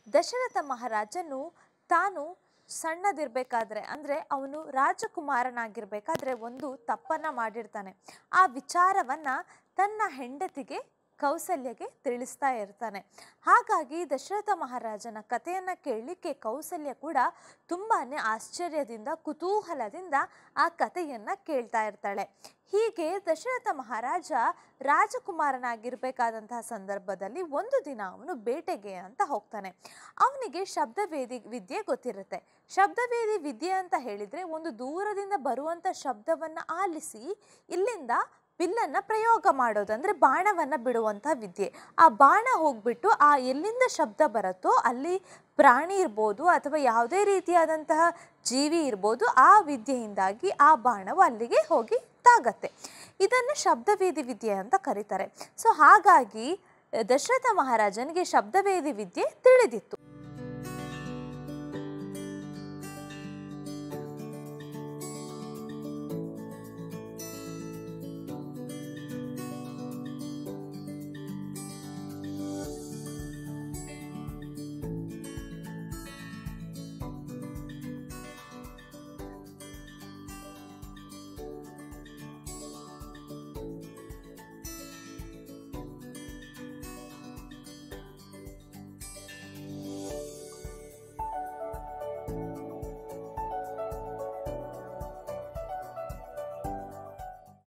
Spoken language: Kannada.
ದಶರಥ ಮಹಾರಾಜನು ತಾನು ಸಣ್ಣದಿರಬೇಕಾದ್ರೆ ಅಂದರೆ ಅವನು ರಾಜಕುಮಾರನಾಗಿರ್ಬೇಕಾದ್ರೆ ಒಂದು ತಪ್ಪನ್ನು ಮಾಡಿರ್ತಾನೆ ಆ ವಿಚಾರವನ್ನು ತನ್ನ ಹೆಂಡತಿಗೆ ಕೌಸಲ್ಯಗೆ ತಿಳಿಸ್ತಾ ಇರ್ತಾನೆ ಹಾಗಾಗಿ ದಶರಥ ಮಹಾರಾಜನ ಕಥೆಯನ್ನು ಕೇಳಲಿಕ್ಕೆ ಕೌಸಲ್ಯ ಕೂಡ ತುಂಬಾ ಆಶ್ಚರ್ಯದಿಂದ ಕುತೂಹಲದಿಂದ ಆ ಕಥೆಯನ್ನು ಕೇಳ್ತಾ ಇರ್ತಾಳೆ ಹೀಗೆ ದಶರಥ ಮಹಾರಾಜ ರಾಜಕುಮಾರನಾಗಿರ್ಬೇಕಾದಂತಹ ಸಂದರ್ಭದಲ್ಲಿ ಒಂದು ದಿನ ಅವನು ಬೇಟೆಗೆ ಅಂತ ಹೋಗ್ತಾನೆ ಅವನಿಗೆ ಶಬ್ದವೇದಿ ವಿದ್ಯೆ ಗೊತ್ತಿರುತ್ತೆ ಶಬ್ದವೇದಿ ವಿದ್ಯೆ ಅಂತ ಹೇಳಿದರೆ ಒಂದು ದೂರದಿಂದ ಬರುವಂಥ ಶಬ್ದವನ್ನು ಆಲಿಸಿ ಇಲ್ಲಿಂದ ಬಿಲ್ಲನ್ನು ಪ್ರಯೋಗ ಮಾಡೋದು ಅಂದರೆ ಬಾಣವನ್ನು ಬಿಡುವಂಥ ವಿದ್ಯೆ ಆ ಬಾಣ ಹೋಗ್ಬಿಟ್ಟು ಆ ಎಲ್ಲಿಂದ ಶಬ್ದ ಬರುತ್ತೋ ಅಲ್ಲಿ ಪ್ರಾಣಿ ಇರ್ಬೋದು ಅಥವಾ ಯಾವುದೇ ರೀತಿಯಾದಂತಹ ಜೀವಿ ಇರ್ಬೋದು ಆ ವಿದ್ಯೆಯಿಂದಾಗಿ ಆ ಬಾಣವು ಅಲ್ಲಿಗೆ ಹೋಗಿ ತಾಗತ್ತೆ ಇದನ್ನು ಶಬ್ದವೇದಿ ವಿದ್ಯೆ ಅಂತ ಕರೀತಾರೆ ಸೊ ಹಾಗಾಗಿ ದಶರಥ ಮಹಾರಾಜನಿಗೆ ಶಬ್ದವೇದಿ ವಿದ್ಯೆ ತಿಳಿದಿತ್ತು